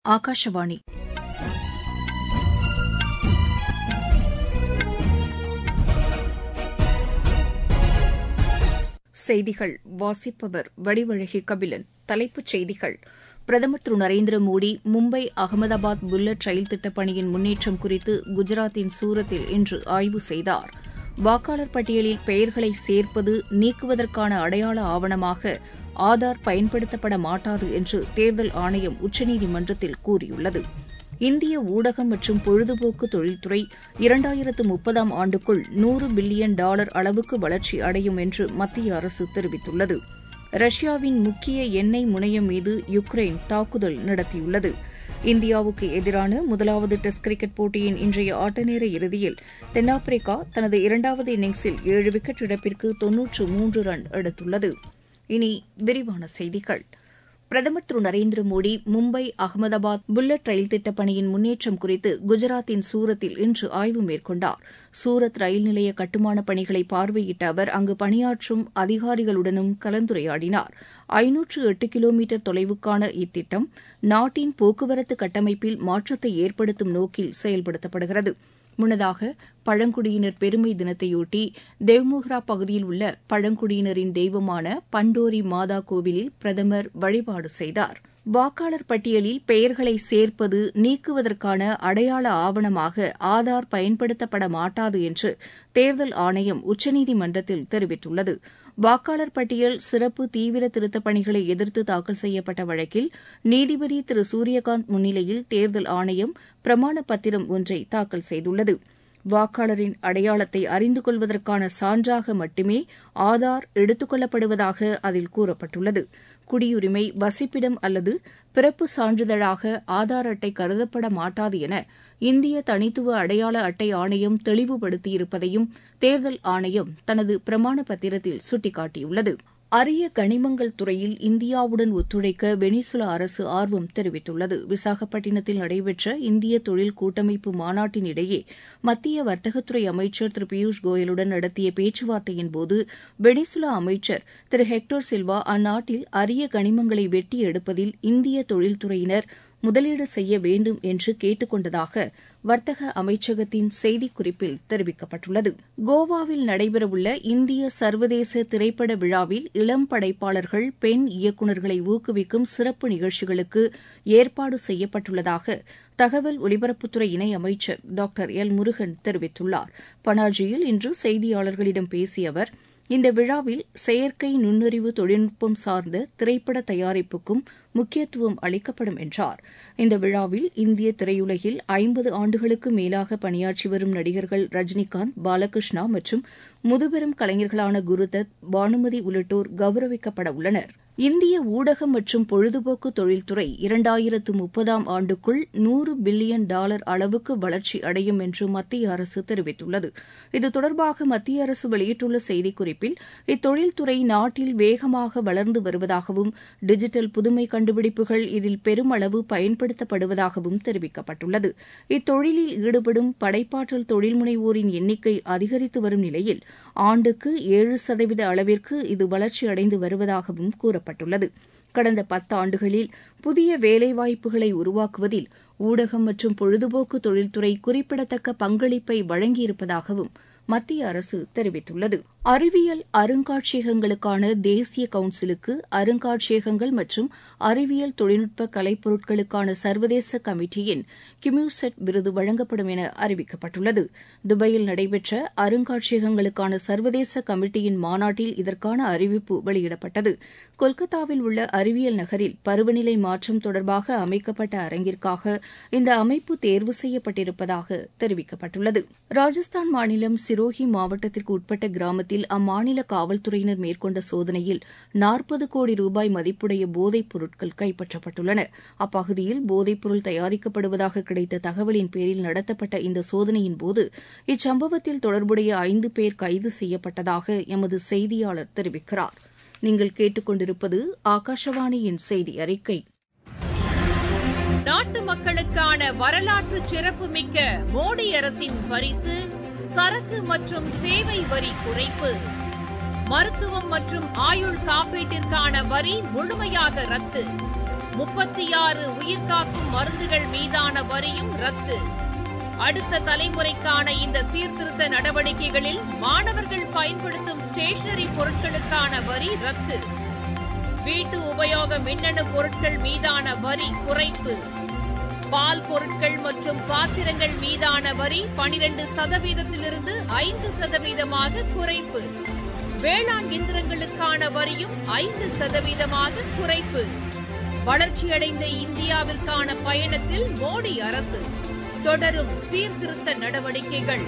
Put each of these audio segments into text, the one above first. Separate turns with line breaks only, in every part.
ஆகாஷவாணி செய்திகள் வாசிப்பவர் வடிவழகி கபிலன் தலைப்புச் செய்திகள் பிரதமர் திரு நரேந்திர மோடி மும்பை அகமதாபாத் புல்லட் ரயில் திட்டப் பணியின் முன்னேற்றம் குறித்து குஜராத்தின் சூரத்தில் இன்று ஆய்வு செய்தார் வாக்காளர் பட்டியலில் பெயர்களை சேர்ப்பது நீக்குவதற்கான அடையாள ஆவணமாக ஆதார் பயன்படுத்தப்பட மாட்டாது என்று தேர்தல் ஆணையம் உச்சநீதிமன்றத்தில் கூறியுள்ளது இந்திய ஊடகம் மற்றும் பொழுதுபோக்கு தொழில்துறை இரண்டாயிரத்து முப்பதாம் ஆண்டுக்குள் நூறு பில்லியன் டாலர் அளவுக்கு வளர்ச்சி அடையும் என்று மத்திய அரசு தெரிவித்துள்ளது ரஷ்யாவின் முக்கிய எண்ணெய் முனையம் மீது யுக்ரைன் தாக்குதல் நடத்தியுள்ளது இந்தியாவுக்கு எதிரான முதலாவது டெஸ்ட் கிரிக்கெட் போட்டியின் இன்றைய ஆட்டநேர இறுதியில் தென்னாப்பிரிக்கா தனது இரண்டாவது இன்னிங்ஸில் ஏழு விக்கெட் இழப்பிற்கு தொன்னூற்று மூன்று ரன் எடுத்துள்ளது இனி விரிவான செய்திகள் பிரதமர் திரு நரேந்திர மோடி மும்பை அகமதாபாத் புல்லட் ரயில் திட்டப் பணியின் முன்னேற்றம் குறித்து குஜராத்தின் சூரத்தில் இன்று ஆய்வு மேற்கொண்டார் சூரத் ரயில் நிலைய கட்டுமானப் பணிகளை பார்வையிட்ட அவர் அங்கு பணியாற்றும் அதிகாரிகளுடனும் கலந்துரையாடினார் ஐநூற்று எட்டு கிலோமீட்டர் தொலைவுக்கான இத்திட்டம் நாட்டின் போக்குவரத்து கட்டமைப்பில் மாற்றத்தை ஏற்படுத்தும் நோக்கில் செயல்படுத்தப்படுகிறது முன்னதாக பழங்குடியினர் பெருமை தினத்தையொட்டி தேவ்முஹ்ரா பகுதியில் உள்ள பழங்குடியினரின் தெய்வமான பண்டோரி மாதா கோவிலில் பிரதமர் வழிபாடு செய்தார் வாக்காளர் பட்டியலில் பெயர்களை சேர்ப்பது நீக்குவதற்கான அடையாள ஆவணமாக ஆதார் பயன்படுத்தப்பட மாட்டாது என்று தேர்தல் ஆணையம் உச்சநீதிமன்றத்தில் தெரிவித்துள்ளது வாக்காளர் பட்டியல் சிறப்பு தீவிர திருத்தப் பணிகளை எதிர்த்து தாக்கல் செய்யப்பட்ட வழக்கில் நீதிபதி திரு சூரியகாந்த் முன்னிலையில் தேர்தல் ஆணையம் பிரமாண பத்திரம் ஒன்றை தாக்கல் செய்துள்ளது வாக்காளரின் அடையாளத்தை அறிந்து கொள்வதற்கான சான்றாக மட்டுமே ஆதார் எடுத்துக் கொள்ளப்படுவதாக அதில் கூறப்பட்டுள்ளது குடியுரிமை வசிப்பிடம் அல்லது பிறப்பு சான்றிதழாக ஆதார் அட்டை கருதப்பட மாட்டாது என இந்திய தனித்துவ அடையாள அட்டை ஆணையம் தெளிவுபடுத்தியிருப்பதையும் தேர்தல் ஆணையம் தனது பிரமாண பத்திரத்தில் சுட்டிக்காட்டியுள்ளது அரிய கனிமங்கள் துறையில் இந்தியாவுடன் ஒத்துழைக்க வெனிசுலா அரசு ஆர்வம் தெரிவித்துள்ளது விசாகப்பட்டினத்தில் நடைபெற்ற இந்திய தொழில் கூட்டமைப்பு மாநாட்டின் இடையே மத்திய வர்த்தகத்துறை அமைச்சர் திரு பியூஷ் கோயலுடன் நடத்திய பேச்சுவார்த்தையின்போது வெனிசுலா அமைச்சர் திரு ஹெக்டோர் சில்வா அந்நாட்டில் அரிய கனிமங்களை வெட்டி எடுப்பதில் இந்திய தொழில்துறையினர் முதலீடு செய்ய வேண்டும் என்று கேட்டுக் கொண்டதாக வர்த்தக அமைச்சகத்தின் செய்திக்குறிப்பில் தெரிவிக்கப்பட்டுள்ளது கோவாவில் நடைபெறவுள்ள இந்திய சர்வதேச திரைப்பட விழாவில் இளம் படைப்பாளர்கள் பெண் இயக்குநர்களை ஊக்குவிக்கும் சிறப்பு நிகழ்ச்சிகளுக்கு ஏற்பாடு செய்யப்பட்டுள்ளதாக தகவல் ஒலிபரப்புத்துறை இணையமைச்சர் டாக்டர் எல் முருகன் தெரிவித்துள்ளார் பனாஜியில் இன்று செய்தியாளர்களிடம் பேசிய அவர் இந்த விழாவில் செயற்கை நுண்ணறிவு தொழில்நுட்பம் சார்ந்த திரைப்பட தயாரிப்புக்கும் முக்கியத்துவம் அளிக்கப்படும் என்றார் இந்த விழாவில் இந்திய திரையுலகில் ஐம்பது ஆண்டுகளுக்கு மேலாக பணியாற்றி வரும் நடிகர்கள் ரஜினிகாந்த் பாலகிருஷ்ணா மற்றும் முதுபெரும் கலைஞர்களான குருதத் பானுமதி உள்ளிட்டோர் கௌரவிக்கப்பட உள்ளனர் இந்திய ஊடகம் மற்றும் பொழுதுபோக்கு தொழில்துறை இரண்டாயிரத்து முப்பதாம் ஆண்டுக்குள் நூறு பில்லியன் டாலர் அளவுக்கு வளர்ச்சி அடையும் என்று மத்திய அரசு தெரிவித்துள்ளது இது தொடர்பாக மத்திய அரசு வெளியிட்டுள்ள செய்திக்குறிப்பில் இத்தொழில்துறை நாட்டில் வேகமாக வளர்ந்து வருவதாகவும் டிஜிட்டல் புதுமை கண்டுபிடிப்புகள் இதில் பெருமளவு பயன்படுத்தப்படுவதாகவும் தெரிவிக்கப்பட்டுள்ளது இத்தொழிலில் ஈடுபடும் படைப்பாற்றல் தொழில் முனைவோரின் எண்ணிக்கை அதிகரித்து வரும் நிலையில் ஆண்டுக்கு ஏழு சதவீத அளவிற்கு இது வளர்ச்சியடைந்து வருவதாகவும் கூறப்பட்டுள்ளது கடந்த பத்தாண்டுகளில் புதிய வேலைவாய்ப்புகளை உருவாக்குவதில் ஊடகம் மற்றும் பொழுதுபோக்கு தொழில்துறை குறிப்பிடத்தக்க பங்களிப்பை வழங்கியிருப்பதாகவும் மத்திய அரசு தெரிவித்துள்ளது அறிவியல் அருங்காட்சியகங்களுக்கான தேசிய கவுன்சிலுக்கு அருங்காட்சியகங்கள் மற்றும் அறிவியல் தொழில்நுட்ப கலைப்பொருட்களுக்கான சர்வதேச கமிட்டியின் கிமியூசெட் விருது வழங்கப்படும் என அறிவிக்கப்பட்டுள்ளது துபாயில் நடைபெற்ற அருங்காட்சியகங்களுக்கான சர்வதேச கமிட்டியின் மாநாட்டில் இதற்கான அறிவிப்பு வெளியிடப்பட்டது கொல்கத்தாவில் உள்ள அறிவியல் நகரில் பருவநிலை மாற்றம் தொடர்பாக அமைக்கப்பட்ட அரங்கிற்காக இந்த அமைப்பு தேர்வு செய்யப்பட்டிருப்பதாக தெரிவிக்கப்பட்டுள்ளது ராஜஸ்தான் மாநிலம் சிரோஹி மாவட்டத்திற்கு உட்பட்ட கிராமத்தில் அம்மாநில காவல்துறையினர் மேற்கொண்ட சோதனையில் நாற்பது கோடி ரூபாய் மதிப்புடைய போதைப் பொருட்கள் கைப்பற்றப்பட்டுள்ளன அப்பகுதியில் போதைப்பொருள் தயாரிக்கப்படுவதாக கிடைத்த தகவலின் பேரில் நடத்தப்பட்ட இந்த சோதனையின்போது இச்சம்பவத்தில் தொடர்புடைய ஐந்து பேர் கைது செய்யப்பட்டதாக எமது செய்தியாளர் தெரிவிக்கிறார் நீங்கள் கேட்டுக்கொண்டிருப்பது ஆகாஷவாணியின் செய்தி அறிக்கை
நாட்டு மக்களுக்கான வரலாற்று சிறப்புமிக்க மோடி அரசின் பரிசு சரக்கு மற்றும் சேவை வரி குறைப்பு மருத்துவம் மற்றும் ஆயுள் காப்பீட்டிற்கான வரி முழுமையாக ரத்து முப்பத்தி ஆறு உயிர்காக்கும் மருந்துகள் மீதான வரியும் ரத்து அடுத்த தலைமுறைக்கான இந்த சீர்திருத்த நடவடிக்கைகளில் மாணவர்கள் பயன்படுத்தும் ஸ்டேஷனரி பொருட்களுக்கான வரி ரத்து வீட்டு உபயோக மின்னணு பொருட்கள் மீதான வரி குறைப்பு பால் பொருட்கள் மற்றும் பாத்திரங்கள் மீதான வரி பனிரெண்டு சதவீதத்திலிருந்து ஐந்து சதவீதமாக குறைப்பு வேளாண் இயந்திரங்களுக்கான வரியும் ஐந்து சதவீதமாக குறைப்பு வளர்ச்சியடைந்த இந்தியாவிற்கான பயணத்தில் மோடி அரசு தொடரும் சீர்திருத்த நடவடிக்கைகள்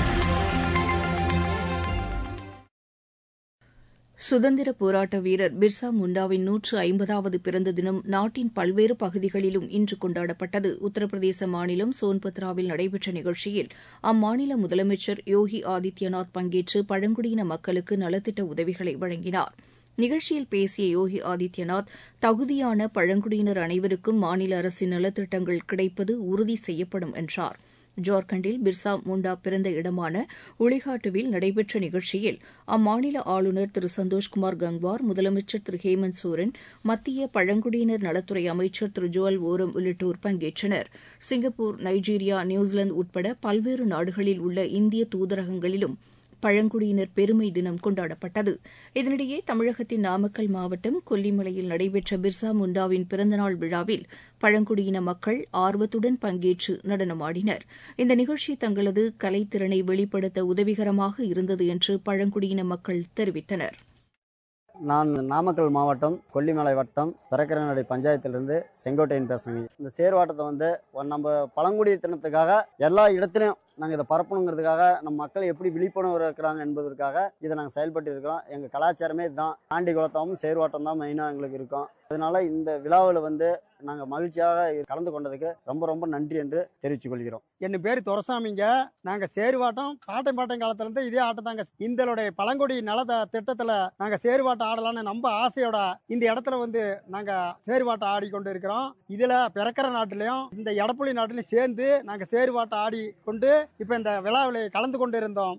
சுதந்திர போராட்ட வீரர் பிர்சா முண்டாவின் நூற்று ஐம்பதாவது பிறந்த தினம் நாட்டின் பல்வேறு பகுதிகளிலும் இன்று கொண்டாடப்பட்டது உத்தரப்பிரதேச மாநிலம் சோன்பத்ராவில் நடைபெற்ற நிகழ்ச்சியில் அம்மாநில முதலமைச்சர் யோகி ஆதித்யநாத் பங்கேற்று பழங்குடியின மக்களுக்கு நலத்திட்ட உதவிகளை வழங்கினார் நிகழ்ச்சியில் பேசிய யோகி ஆதித்யநாத் தகுதியான பழங்குடியினர் அனைவருக்கும் மாநில அரசின் நலத்திட்டங்கள் கிடைப்பது உறுதி செய்யப்படும் என்றார் ஜார்க்கண்டில் பிர்சா முண்டா பிறந்த இடமான உளிகாட்டுவில் நடைபெற்ற நிகழ்ச்சியில் அம்மாநில ஆளுநர் திரு சந்தோஷ்குமார் கங்வார் முதலமைச்சர் திரு ஹேமந்த் சோரன் மத்திய பழங்குடியினர் நலத்துறை அமைச்சர் திரு ஜோயல் ஓரம் உள்ளிட்டோர் பங்கேற்றனர் சிங்கப்பூர் நைஜீரியா நியூசிலாந்து உட்பட பல்வேறு நாடுகளில் உள்ள இந்திய தூதரகங்களிலும் பழங்குடியினர் பெருமை தினம் கொண்டாடப்பட்டது இதனிடையே தமிழகத்தின் நாமக்கல் மாவட்டம் கொல்லிமலையில் நடைபெற்ற பிர்சா முண்டாவின் பிறந்தநாள் விழாவில் பழங்குடியின மக்கள் ஆர்வத்துடன் பங்கேற்று நடனமாடினர் இந்த நிகழ்ச்சி தங்களது கலைத்திறனை வெளிப்படுத்த உதவிகரமாக இருந்தது என்று பழங்குடியின மக்கள் தெரிவித்தனர்
நான் நாமக்கல் மாவட்டம் கொல்லிமலை வட்டம் பிறக்கரநடை பஞ்சாயத்திலிருந்து செங்கோட்டையன் பேசுகிறேங்க இந்த சேர்வாட்டத்தை வந்து நம்ம பழங்குடியினத்துக்காக எல்லா இடத்துலையும் நாங்கள் இதை பரப்பணுங்கிறதுக்காக நம்ம மக்கள் எப்படி விழிப்புணர்வு இருக்கிறாங்க என்பதற்காக இதை நாங்கள் செயல்பட்டு இருக்கிறோம் எங்கள் கலாச்சாரமே இதுதான் ஆண்டி குளத்தாவும் சேர்வாட்டம் தான் மெயினாக எங்களுக்கு இருக்கும் அதனால இந்த விழாவில் வந்து நாங்கள் மகிழ்ச்சியாக கலந்து கொண்டதுக்கு ரொம்ப ரொம்ப நன்றி என்று தெரிவித்துக் கொள்கிறோம்
என் பேர் துரசாமிங்க நாங்கள் சேருவாட்டம் பாட்டம் பாட்டம் காலத்துலேருந்து இதே ஆட்டம் தாங்க இந்தளுடைய பழங்குடி நல திட்டத்தில் நாங்கள் சேருவாட்டம் ஆடலாம்னு நம்ம ஆசையோட இந்த இடத்துல வந்து நாங்கள் சேருவாட்டம் ஆடிக்கொண்டு இருக்கிறோம் இதில் பிறக்கிற நாட்டிலையும் இந்த எடப்புலி நாட்டிலையும் சேர்ந்து நாங்கள் சேருவாட்டம் ஆடி கொண்டு இப்போ இந்த விழாவில் கலந்து கொண்டு இருந்தோம்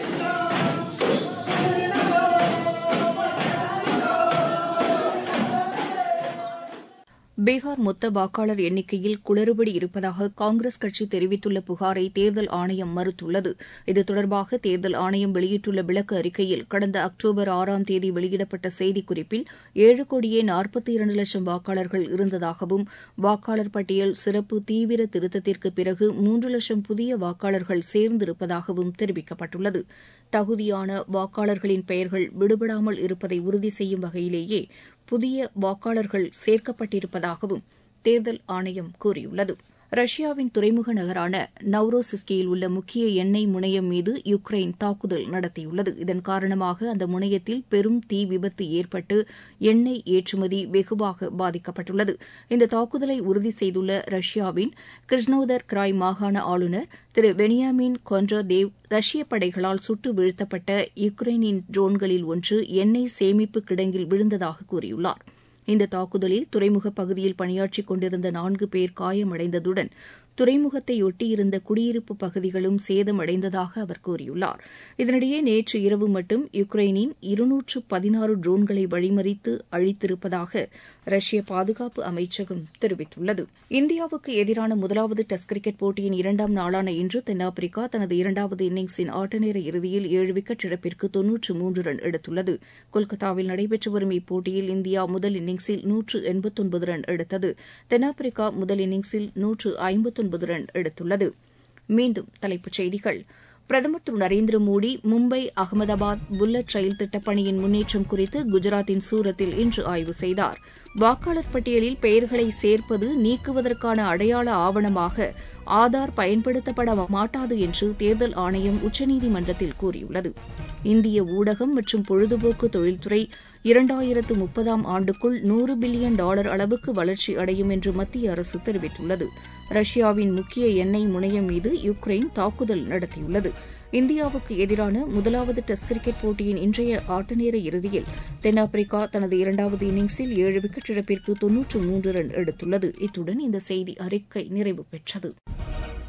பீகார் மொத்த வாக்காளர் எண்ணிக்கையில் குளறுபடி இருப்பதாக காங்கிரஸ் கட்சி தெரிவித்துள்ள புகாரை தேர்தல் ஆணையம் மறுத்துள்ளது இது தொடர்பாக தேர்தல் ஆணையம் வெளியிட்டுள்ள விளக்க அறிக்கையில் கடந்த அக்டோபர் ஆறாம் தேதி வெளியிடப்பட்ட செய்திக்குறிப்பில் ஏழு கோடியே நாற்பத்தி இரண்டு லட்சம் வாக்காளர்கள் இருந்ததாகவும் வாக்காளர் பட்டியல் சிறப்பு தீவிர திருத்தத்திற்கு பிறகு மூன்று லட்சம் புதிய வாக்காளர்கள் சேர்ந்திருப்பதாகவும் தெரிவிக்கப்பட்டுள்ளது தகுதியான வாக்காளர்களின் பெயர்கள் விடுபடாமல் இருப்பதை உறுதி செய்யும் வகையிலேயே புதிய வாக்காளர்கள் சேர்க்கப்பட்டிருப்பதாகவும் தேர்தல் ஆணையம் கூறியுள்ளது ரஷ்யாவின் துறைமுக நகரான நவ்ரோசிஸ்கியில் உள்ள முக்கிய எண்ணெய் முனையம் மீது யுக்ரைன் தாக்குதல் நடத்தியுள்ளது இதன் காரணமாக அந்த முனையத்தில் பெரும் தீ விபத்து ஏற்பட்டு எண்ணெய் ஏற்றுமதி வெகுவாக பாதிக்கப்பட்டுள்ளது இந்த தாக்குதலை உறுதி செய்துள்ள ரஷ்யாவின் கிருஷ்ணோதர் கிராய் மாகாண ஆளுநர் திரு வெனியாமின் கொன்ட்ராதேவ் ரஷ்ய படைகளால் சுட்டு வீழ்த்தப்பட்ட யுக்ரைனின் ட்ரோன்களில் ஒன்று எண்ணெய் சேமிப்பு கிடங்கில் விழுந்ததாக கூறியுள்ளார் இந்த தாக்குதலில் துறைமுக பகுதியில் பணியாற்றிக் கொண்டிருந்த நான்கு பேர் காயமடைந்ததுடன் துறைமுகத்தை ஒட்டியிருந்த குடியிருப்பு பகுதிகளும் சேதமடைந்ததாக அவர் கூறியுள்ளார் இதனிடையே நேற்று இரவு மட்டும் யுக்ரைனின் இருநூற்று பதினாறு ட்ரோன்களை வழிமறித்து அழித்திருப்பதாக ரஷ்ய பாதுகாப்பு அமைச்சகம் தெரிவித்துள்ளது இந்தியாவுக்கு எதிரான முதலாவது டெஸ்ட் கிரிக்கெட் போட்டியின் இரண்டாம் நாளான இன்று தென்னாப்பிரிக்கா தனது இரண்டாவது இன்னிங்ஸின் ஆட்டநேர இறுதியில் ஏழு விக்கெட் இழப்பிற்கு தொன்னூற்று மூன்று ரன் எடுத்துள்ளது கொல்கத்தாவில் நடைபெற்று வரும் இப்போட்டியில் இந்தியா முதல் இன்னிங்ஸில் நூற்று எண்பத்தொன்பது ரன் எடுத்தது தென்னாப்பிரிக்கா முதல் இன்னிங்ஸில் நூற்று ஐம்பத்தொன்பது ரன் எடுத்துள்ளது மீண்டும் தலைப்புச் செய்திகள் பிரதமர் திரு நரேந்திர மோடி மும்பை அகமதாபாத் புல்லட் ரயில் திட்டப்பணியின் முன்னேற்றம் குறித்து குஜராத்தின் சூரத்தில் இன்று ஆய்வு செய்தார் வாக்காளர் பட்டியலில் பெயர்களை சேர்ப்பது நீக்குவதற்கான அடையாள ஆவணமாக ஆதார் பயன்படுத்தப்பட மாட்டாது என்று தேர்தல் ஆணையம் உச்சநீதிமன்றத்தில் கூறியுள்ளது இந்திய ஊடகம் மற்றும் பொழுதுபோக்கு தொழில்துறை இரண்டாயிரத்து முப்பதாம் ஆண்டுக்குள் நூறு பில்லியன் டாலர் அளவுக்கு வளர்ச்சி அடையும் என்று மத்திய அரசு தெரிவித்துள்ளது ரஷ்யாவின் முக்கிய எண்ணெய் முனையம் மீது யுக்ரைன் தாக்குதல் நடத்தியுள்ளது இந்தியாவுக்கு எதிரான முதலாவது டெஸ்ட் கிரிக்கெட் போட்டியின் இன்றைய ஆட்டநேர இறுதியில் தென்னாப்பிரிக்கா தனது இரண்டாவது இன்னிங்ஸில் ஏழு விக்கெட் இழப்பிற்கு தொன்னூற்று மூன்று ரன் எடுத்துள்ளது இத்துடன் இந்த செய்தி அறிக்கை நிறைவு பெற்றது